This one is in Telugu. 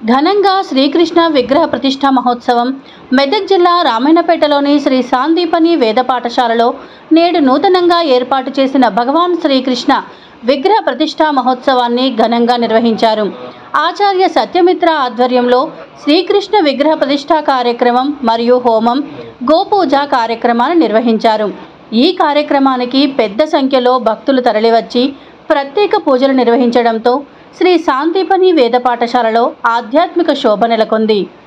ఘనంగా శ్రీకృష్ణ విగ్రహ ప్రతిష్ఠా మహోత్సవం మెదక్ జిల్లా రామాయణపేటలోని శ్రీ సాందీపని వేద పాఠశాలలో నేడు నూతనంగా ఏర్పాటు చేసిన భగవాన్ శ్రీకృష్ణ విగ్రహ ప్రతిష్ఠా మహోత్సవాన్ని ఘనంగా నిర్వహించారు ఆచార్య సత్యమిత్ర ఆధ్వర్యంలో శ్రీకృష్ణ విగ్రహ ప్రతిష్ఠా కార్యక్రమం మరియు హోమం గోపూజ కార్యక్రమాలు నిర్వహించారు ఈ కార్యక్రమానికి పెద్ద సంఖ్యలో భక్తులు తరలివచ్చి ప్రత్యేక పూజలు నిర్వహించడంతో శ్రీ శాంతిపని వేద పాఠశాలలో ఆధ్యాత్మిక శోభ నెలకొంది